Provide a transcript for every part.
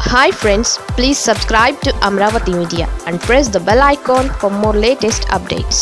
Hi friends please subscribe to Amaravati media and press the bell icon for more latest updates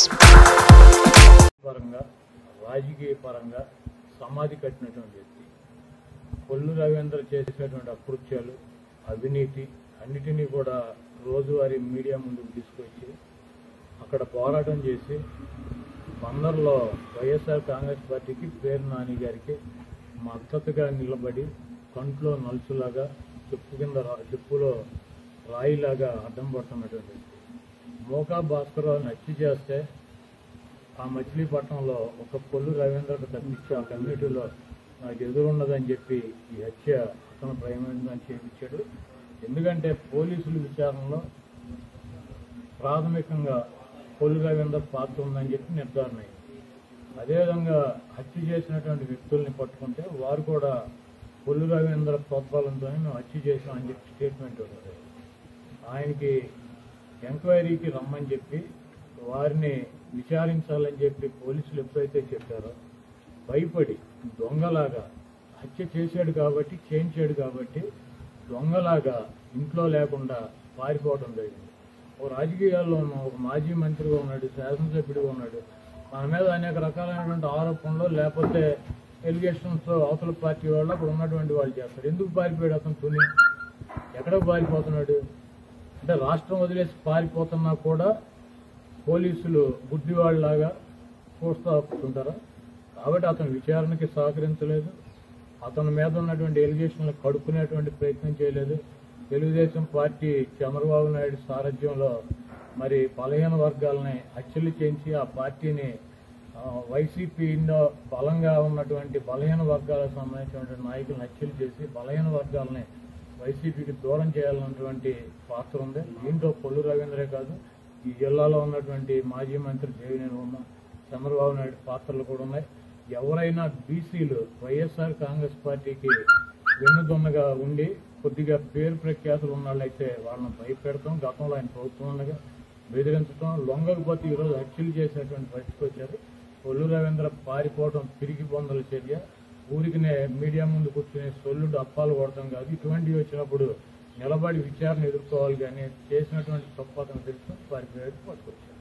పరంగా రాజకీయ పరంగా సమాధి కట్టినటువంటి వ్యక్తి కొల్లు రవీంద్ర చేసేటువంటి అకృత్యాలు అవినీతి అన్నిటినీ కూడా రోజువారీ మీడియా ముందుకు తీసుకొచ్చి అక్కడ పోరాటం చేసి బందర్లో వైఎస్ఆర్ కాంగ్రెస్ పార్టీకి పేరు నాని గారికి మద్దతుగా నిలబడి కంట్లో నలుసులాగా చెప్పు కింద రా- చెప్పులో రాయిలాగా అడ్డం పడుతున్నటువంటి వ్యక్తి. మోకా భాస్కరరావుని హత్య చేస్తే ఆ మచిలీపట్నంలో ఒక పొల్లు రవీంద్రకు తప్పించి ఆ కమ్యూనిటీలో నాకు ఎదురున్నదని చెప్పి ఈ హత్య అతను ప్రయత్నం చేయించాడు ఎందుకంటే పోలీసుల విచారణలో ప్రాథమికంగా పొల్లు రవీంద్ర పాత్ర ఉందని చెప్పి నిర్ధారణ అయింది అదేవిధంగా హత్య చేసినటువంటి వ్యక్తుల్ని పట్టుకుంటే వారు కూడా పొల్లు రవీంద్ర ప్రోత్సాహంతోనే మేము హత్య చేసామని చెప్పి స్టేట్మెంట్ ఉంటుంది ఆయనకి ఎంక్వైరీకి రమ్మని చెప్పి వారిని విచారించాలని చెప్పి పోలీసులు ఎప్పుడైతే చెప్పారో భయపడి దొంగలాగా హత్య చేశాడు కాబట్టి చేయించాడు కాబట్టి దొంగలాగా ఇంట్లో లేకుండా పారిపోవడం జరిగింది ఓ రాజకీయాల్లో ఉన్న ఒక మాజీ మంత్రిగా ఉన్నాడు శాసనసభ్యుడిగా ఉన్నాడు మన మీద అనేక రకాలైనటువంటి ఆరోపణలు లేకపోతే ఎలిగేషన్స్ అవతల పార్టీ వాళ్ళు అక్కడ ఉన్నటువంటి వాళ్ళు చేస్తారు ఎందుకు పారిపోయాడు అతను తుని ఎక్కడికి పారిపోతున్నాడు అంటే రాష్ట్రం వదిలేసి పారిపోతున్నా కూడా పోలీసులు గుడ్డివాళ్ళలాగా చూస్తూ ఉంటారా కాబట్టి అతను విచారణకి సహకరించలేదు అతని మీద ఉన్నటువంటి ఎలిగేషన్లు కడుక్కునేటువంటి ప్రయత్నం చేయలేదు తెలుగుదేశం పార్టీ చంద్రబాబు నాయుడు సారథ్యంలో మరి బలహీన వర్గాలని హత్యలు చేయించి ఆ పార్టీని ఆ, వైసీపీలో బలంగా ఉన్నటువంటి బలహీన వర్గాలకు సంబంధించినటువంటి నాయకులను హత్యలు చేసి బలహీన వర్గాలని వైసీపీకి దూరం చేయాలన్నటువంటి పాత్ర ఉంది దీంట్లో పొల్లు రవీంద్రే కాదు ఈ జిల్లాలో ఉన్నటువంటి మాజీ మంత్రి దేవినేని ఉమ్మ చంద్రబాబు నాయుడు పాత్రలు కూడా ఉన్నాయి ఎవరైనా బీసీలు వైఎస్ఆర్ కాంగ్రెస్ పార్టీకి వెన్నుదొన్నగా ఉండి కొద్దిగా పేరు ప్రఖ్యాతులు ఉన్న వాళ్ళైతే వాళ్ళని భయపెడతాం గతంలో ఆయన ప్రభుత్వం ఉండగా బెదిరించడం లొంగకపోతే ఈరోజు హత్యలు చేసేటువంటి పరిస్థితికి వచ్చారు పొల్లు రవీంద్ర పారిపోవడం తిరిగి పొందల చర్య ఊరికినే మీడియా ముందు కూర్చుని సొల్లుడు అప్పాలు కొడతాం కాదు ఇటువంటివి వచ్చినప్పుడు నిలబడి విచారణ ఎదుర్కోవాలి కానీ చేసినటువంటి తప్పు అతను తెలుసుకొని పారిపోయాడు పట్టుకొచ్చారు